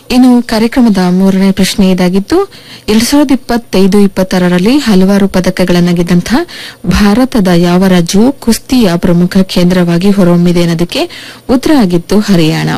ಇನ್ನು ಕಾರ್ಯಕ್ರಮದ ಮೂರನೇ ಪ್ರಶ್ನೆ ಇದಾಗಿತ್ತು ಎರಡ್ ಸಾವಿರದ ಇಪ್ಪತ್ತೈದು ಇಪ್ಪತ್ತಾರರಲ್ಲಿ ಹಲವಾರು ಪದಕಗಳನ್ನು ಗೆದ್ದಂತಹ ಭಾರತದ ಯಾವ ರಾಜ್ಯವು ಕುಸ್ತಿಯ ಪ್ರಮುಖ ಕೇಂದ್ರವಾಗಿ ಹೊರಹೊಮ್ಮಿದೆ ಅನ್ನೋದಕ್ಕೆ ಉತ್ತರ ಆಗಿತ್ತು ಹರಿಯಾಣ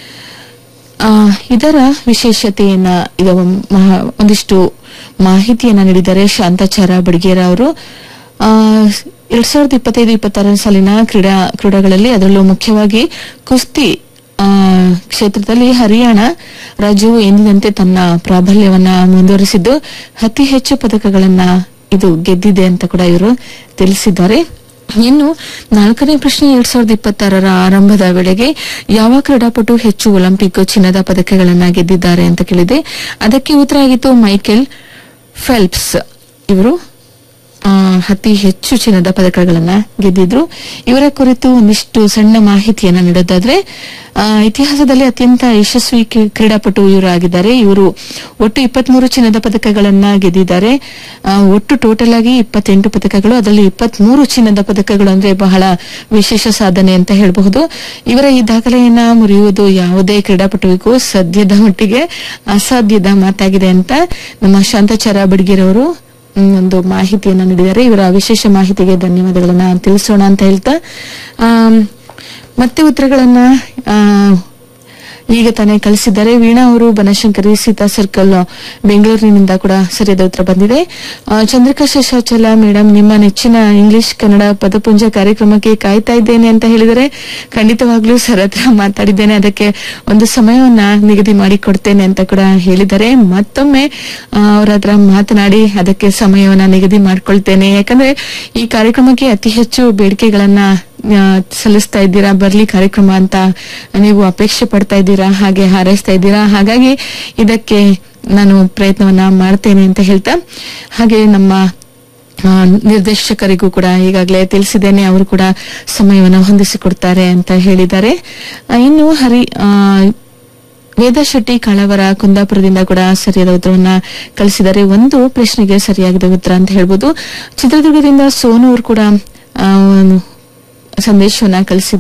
ಆ, ಇದರ ವಿಶೇಷತೆಯನ್ನ ಇದು ಮಹಾ- ಒಂದಿಷ್ಟು ಮಾಹಿತಿಯನ್ನ ನೀಡಿದ್ದಾರೆ ಶಾಂತಾಚಾರ ಬಡಿಗೇರ ಅವರು ಆ, ಎರಡ್ ಸಾವಿರದ ಇಪ್ಪತ್ತೈದು ಇಪ್ಪತ್ತಾರನೇ ಸಾಲಿನ ಕ್ರೀಡಾ ಕ್ರೀಡೆಗಳಲ್ಲಿ ಅದರಲ್ಲೂ ಮುಖ್ಯವಾಗಿ ಕುಸ್ತಿ ಆ, ಕ್ಷೇತ್ರದಲ್ಲಿ ಹರಿಯಾಣ ರಾಜ್ಯವು ಎಂದಿನಂತೆ ತನ್ನ ಪ್ರಾಬಲ್ಯವನ್ನ ಮುಂದುವರಿಸಿದ್ದು ಅತಿ ಹೆಚ್ಚು ಪದಕಗಳನ್ನ ಇದು ಗೆದ್ದಿದೆ ಅಂತ ಕೂಡ ಇವರು ತಿಳಿಸಿದ್ದಾರೆ ಇನ್ನು ನಾಲ್ಕನೇ ಪ್ರಶ್ನೆ ಎರಡ್ ಸಾವಿರದ ಇಪ್ಪತ್ತಾರರ ಆರಂಭದ ವೇಳೆಗೆ ಯಾವ ಕ್ರೀಡಾಪಟು ಹೆಚ್ಚು ಒಲಿಂಪಿಕ್ ಚಿನ್ನದ ಪದಕಗಳನ್ನ ಗೆದ್ದಿದ್ದಾರೆ ಅಂತ ಕೇಳಿದೆ ಅದಕ್ಕೆ ಉತ್ತರ ಆಗಿತ್ತು ಮೈಕೆಲ್ ಫೆಲ್ಪ್ಸ್ ಇವರು ಆ, ಅತಿ ಹೆಚ್ಚು ಚಿನ್ನದ ಪದಕಗಳನ್ನ ಗೆದ್ದಿದ್ರು ಇವರ ಕುರಿತು ಒಂದಿಷ್ಟು ಸಣ್ಣ ಮಾಹಿತಿಯನ್ನ ನೀಡೋದಾದ್ರೆ ಆ, ಇತಿಹಾಸದಲ್ಲಿ ಅತ್ಯಂತ ಯಶಸ್ವಿ ಕ್ರೀ- ಕ್ರೀಡಾಪಟು ಇವರು ಆಗಿದ್ದಾರೆ ಇವರು ಒಟ್ಟು ಇಪ್ಪತ್ಮೂರು ಚಿನ್ನದ ಪದಕಗಳನ್ನ ಗೆದ್ದಿದ್ದಾರೆ ಆ, ಒಟ್ಟು ಟೋಟಲ್ ಆಗಿ ಇಪ್ಪತ್ತೆಂಟು ಪದಕಗಳು ಅದರಲ್ಲಿ ಇಪ್ಪತ್ಮೂರು ಚಿನ್ನದ ಪದಕಗಳು ಅಂದ್ರೆ ಬಹಳ ವಿಶೇಷ ಸಾಧನೆ ಅಂತ ಹೇಳಬಹುದು ಇವರ ಈ ದಾಖಲೆಯನ್ನ ಮುರಿಯುವುದು ಯಾವುದೇ ಕ್ರೀಡಾಪಟುವಿಗೂ ಸದ್ಯದ ಮಟ್ಟಿಗೆ ಅಸಾಧ್ಯದ ಮಾತಾಗಿದೆ ಅಂತ ನಮ್ಮ ಶಾಂತಾಚಾರ ಬಡ್ಗಿರವರು ಹ್ಮ್, ಒಂದು ಮಾಹಿತಿಯನ್ನ ನೀಡಿದ್ದಾರೆ ಇವರ ವಿಶೇಷ ಮಾಹಿತಿಗೆ ಧನ್ಯವಾದಗಳನ್ನ ತಿಳಿಸೋಣ ಅಂತ ಹೇಳ್ತಾ ಆಮ್, ಮತ್ತೆ ಉತ್ತರಗಳನ್ನ ಆ, ಈಗ ತಾನೇ ಕಳಿಸಿದ್ದಾರೆ ವೀಣಾ ಅವರು ಬನಶಂಕರಿ ಸೀತಾ ಸರ್ಕಲ್ ಬೆಂಗಳೂರಿನಿಂದ ಕೂಡ ಸರಿಯಾದ ಉತ್ತರ ಬಂದಿದೆ ಆ, ಚಂದ್ರಿಕಾ ಶೇಷಾಚಲ ಮೇಡಮ್ ನಿಮ್ಮ ನೆಚ್ಚಿನ ಇಂಗ್ಲಿಷ್ ಕನ್ನಡ ಪದಪುಂಜ ಕಾರ್ಯಕ್ರಮಕ್ಕೆ ಕಾಯ್ತಾ ಇದ್ದೇನೆ ಅಂತ ಹೇಳಿದರೆ ಖಂಡಿತವಾಗ್ಲೂ ಸರ್ ಹತ್ರ ಮಾತಾಡಿದ್ದೇನೆ ಅದಕ್ಕೆ ಒಂದು ಸಮಯವನ್ನ ನಿಗದಿ ಮಾಡಿ ಕೊಡ್ತೇನೆ ಅಂತ ಕೂಡ ಹೇಳಿದ್ದಾರೆ ಮತ್ತೊಮ್ಮೆ ಆ, ಅವ್ರ ಹತ್ರ ಮಾತನಾಡಿ ಅದಕ್ಕೆ ಸಮಯವನ್ನ ನಿಗದಿ ಮಾಡ್ಕೊಳ್ತೇನೆ ಯಾಕಂದ್ರೆ ಈ ಕಾರ್ಯಕ್ರಮಕ್ಕೆ ಅತಿ ಹೆಚ್ಚು ಬೇಡಿಕೆಗಳನ್ನ ಆ, ಸಲ್ಲಿಸ್ತಾ ಇದ್ದೀರಾ ಬರ್ಲಿ ಕಾರ್ಯಕ್ರಮ ಅಂತ ನೀವು ಅಪೇಕ್ಷೆ ಪಡ್ತಾ ಇದ್ದೀರಾ ಹಾಗೆ ಹಾರೈಸ್ತಾ ಇದ್ದೀರಾ ಹಾಗಾಗಿ ಇದಕ್ಕೆ ನಾನು ಪ್ರಯತ್ನವನ್ನ ಮಾಡ್ತೇನೆ ಅಂತ ಹೇಳ್ತಾ ಹಾಗೆ ನಮ್ಮ ಆ, ನಿರ್ದೇಶಕರಿಗೂ ಕೂಡ ಈಗಾಗಲೇ ತಿಳಿಸಿದ್ದೇನೆ ಅವರು ಕೂಡ ಸಮಯವನ್ನು ಹೊಂದಿಸಿಕೊಡ್ತಾರೆ ಅಂತ ಹೇಳಿದ್ದಾರೆ ಆ, ಇನ್ನು ಹರಿ ಆ, ವೇದ ಶೆಟ್ಟಿ ಕಳವರ ಕುಂದಾಪುರದಿಂದ ಕೂಡ ಸರಿಯಾದ ಉತ್ತರವನ್ನ ಕಳಿಸಿದ್ದಾರೆ ಒಂದು ಪ್ರಶ್ನೆಗೆ ಸರಿಯಾಗಿದೆ ಉತ್ತರ ಅಂತ ಹೇಳ್ಬೋದು ಚಿತ್ರದುರ್ಗದಿಂದ ಸೋನು ಅವರು ಕೂಡ ಆ, ಒಂದು ಸಂದೇಶವನ್ನ ಕಳಿಸಿದ್ದಾರೆ